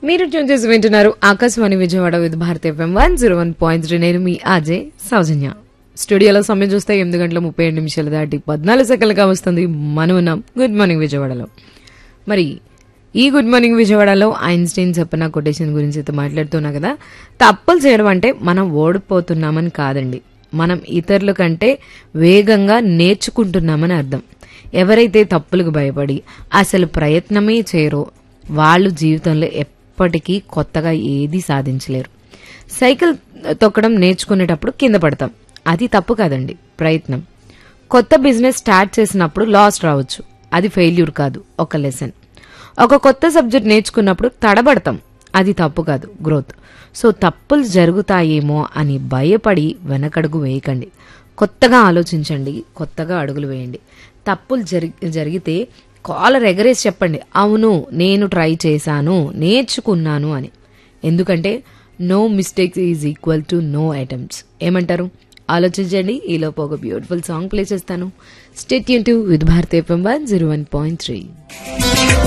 మీరు ట్యూన్ చేసి వింటున్నారు Akashvani Vijayawada Vividh Bharat FM one zero one point three నేను మీ అజయ్ సౌజన్య స్టూడియోలో సమయం చూస్తే ఎనిమిది గంటల ముప్పై ఏడు నిమిషాలు దాటి పద్నాలుగు సెకండ్లుగా వస్తుంది మనం ఉన్నాం గుడ్ మార్నింగ్ విజయవాడలో మరి ఈ గుడ్ మార్నింగ్ విజయవాడలో ఐన్స్టైన్ చెప్పిన కొటేషన్ గురించి అయితే మాట్లాడుతున్నా కదా తప్పులు చేయడం అంటే మనం ఓడిపోతున్నామని కాదండి మనం ఇతరుల కంటే వేగంగా నేర్చుకుంటున్నామని అర్థం ఎవరైతే తప్పులకు భయపడి అసలు ప్రయత్నమే చేయరో వాళ్ళు జీవితంలో ఎప్పటికీ కొత్తగా ఏది సాధించలేరు సైకిల్ తొక్కడం నేర్చుకునేటప్పుడు కింద పడతాం అది తప్పు కాదండి ప్రయత్నం కొత్త బిజినెస్ స్టార్ట్ చేసినప్పుడు లాస్ రావచ్చు అది ఫెయిల్యూర్ కాదు ఒక లెసన్ ఒక కొత్త సబ్జెక్ట్ నేర్చుకున్నప్పుడు తడబడతాం అది తప్పు కాదు గ్రోత్ సో తప్పులు జరుగుతాయేమో అని భయపడి వెనకడుగు వేయకండి కొత్తగా ఆలోచించండి కొత్తగా అడుగులు వేయండి తప్పులు జరి జరిగితే కాలర్ ఎగరేసి చెప్పండి అవును నేను ట్రై చేశాను నేర్చుకున్నాను అని ఎందుకంటే no mistakes is equal to no items ఏమంటారు ఆలోచించండి ఈలోపు ఒక బ్యూటిఫుల్ సాంగ్ ప్లే చేస్తాను స్టేట్ యూన్ to Vividh Bharat FM one zero one point three